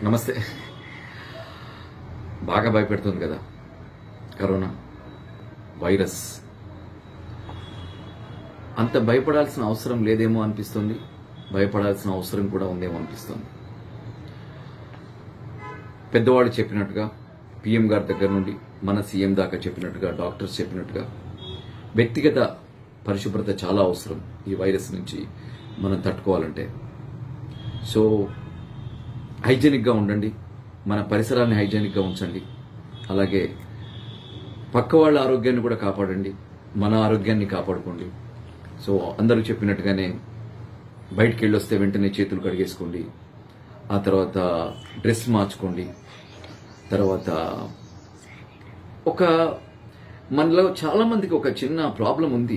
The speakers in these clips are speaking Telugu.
నమస్తే బాగా భయపెడుతుంది కదా కరోనా వైరస్ అంత భయపడాల్సిన అవసరం లేదేమో అనిపిస్తుంది భయపడాల్సిన అవసరం కూడా ఉందేమో అనిపిస్తుంది పెద్దవాళ్ళు చెప్పినట్టుగా పీఎం గారి దగ్గర నుండి మన సీఎం దాకా చెప్పినట్టుగా డాక్టర్స్ చెప్పినట్టుగా వ్యక్తిగత పరిశుభ్రత చాలా అవసరం ఈ వైరస్ నుంచి మనం తట్టుకోవాలంటే సో హైజెనిక్గా ఉండండి మన పరిసరాన్ని హైజెనిక్గా ఉంచండి అలాగే పక్క వాళ్ళ ఆరోగ్యాన్ని కూడా కాపాడండి మన ఆరోగ్యాన్ని కాపాడుకోండి సో అందరూ చెప్పినట్టుగానే బయటికి వెళ్ళొస్తే వెంటనే చేతులు కడిగేసుకోండి ఆ తర్వాత డ్రెస్ మార్చుకోండి తర్వాత ఒక మనలో చాలా మందికి ఒక చిన్న ప్రాబ్లం ఉంది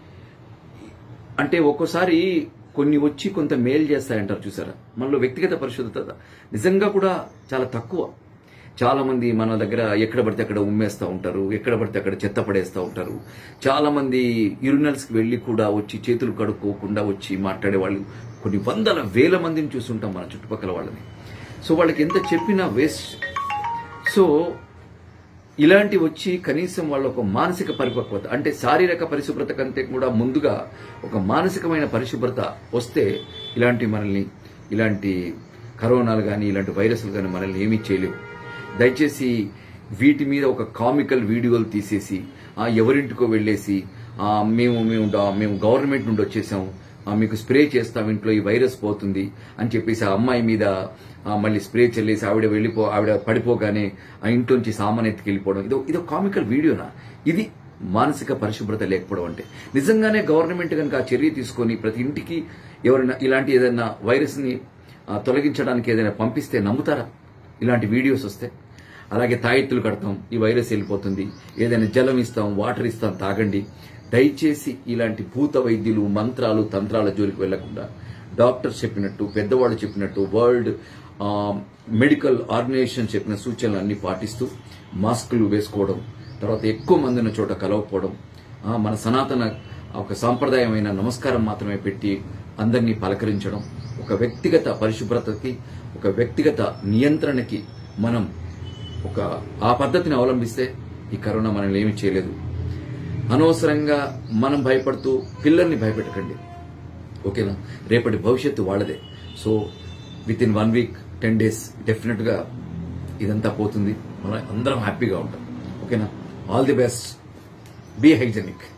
అంటే ఒక్కోసారి కొన్ని వచ్చి కొంత మేలు చేస్తాయంటారు చూసారా మనలో వ్యక్తిగత పరిశుద్ధత నిజంగా కూడా చాలా తక్కువ చాలా మంది మన దగ్గర ఎక్కడ పడితే అక్కడ ఉమ్మేస్తూ ఉంటారు ఎక్కడ పడితే అక్కడ చెత్త పడేస్తూ ఉంటారు చాలా మంది యూరినల్స్కి వెళ్ళి కూడా వచ్చి చేతులు కడుక్కోకుండా వచ్చి మాట్లాడే వాళ్ళు కొన్ని వందల వేల మందిని చూస్తుంటాం మన చుట్టుపక్కల వాళ్ళని సో వాళ్ళకి ఎంత చెప్పినా వేస్ట్ సో ఇలాంటి వచ్చి కనీసం వాళ్ళ ఒక మానసిక పరిపక్వత అంటే శారీరక పరిశుభ్రత కంటే కూడా ముందుగా ఒక మానసికమైన పరిశుభ్రత వస్తే ఇలాంటి మనల్ని ఇలాంటి కరోనాలు కానీ ఇలాంటి వైరస్లు కానీ మనల్ని ఏమీ చేయలేవు దయచేసి వీటి మీద ఒక కామికల్ వీడియోలు తీసేసి ఆ ఎవరింటికో వెళ్ళేసి ఆ మేము మేము డా- మేము గవర్నమెంట్ నుండి వచ్చేసాం ఆ, మీకు స్ప్రే చేస్తాం ఇంట్లో ఈ వైరస్ పోతుంది అని చెప్పేసి ఆ అమ్మాయి మీద ఆ, మళ్ళీ స్ప్రే చెల్లేసి ఆవిడ వెళ్ళిపో ఆవిడ పడిపోగానే ఆ ఇంట్లోంచి సామాన్ ఎత్తుకెళ్ళిపోవడం ఇదో ఇదో కామికల్ వీడియోనా ఇది మానసిక పరిశుభ్రత లేకపోవడం అంటే నిజంగానే గవర్నమెంట్ కనుక ఆ చర్య తీసుకొని ప్రతి ఇంటికి ఎవరైనా ఇలాంటి ఏదైనా వైరస్ ని ఆ, తొలగించడానికి ఏదైనా పంపిస్తే నమ్ముతారా ఇలాంటి వీడియోస్ వస్తే అలాగే తాయెత్తులు కడతాం ఈ వైరస్ వెళ్ళిపోతుంది ఏదైనా జలం ఇస్తాం వాటర్ ఇస్తాం తాగండి దయచేసి ఇలాంటి భూత వైద్యులు మంత్రాలు తంత్రాల జోలికి వెళ్లకుండా డాక్టర్స్ చెప్పినట్టు పెద్దవాళ్ళు చెప్పినట్టు వరల్డ్ ఆ, మెడికల్ ఆర్గనైజేషన్ చెప్పిన సూచనలు అన్ని పాటిస్తూ మాస్కులు వేసుకోవడం తర్వాత ఎక్కువ మంది ఉన్న చోట కలవకపోవడం ఆ, మన సనాతన ఒక సాంప్రదాయమైన నమస్కారం మాత్రమే పెట్టి అందరినీ పలకరించడం ఒక వ్యక్తిగత పరిశుభ్రతకి ఒక వ్యక్తిగత నియంత్రణకి మనం ఒక ఆ పద్ధతిని అవలంబిస్తే ఈ కరోనా మనల్ని ఏమీ చేయలేదు అనవసరంగా మనం భయపడుతూ పిల్లల్ని భయపెట్టకండి ఓకేనా రేపటి భవిష్యత్తు వాళ్ళదే so within one week ten days definite గా ఇదంతా పోతుంది మనం అందరం హ్యాపీగా ఉంటాం ఓకేనా all the best be hygienic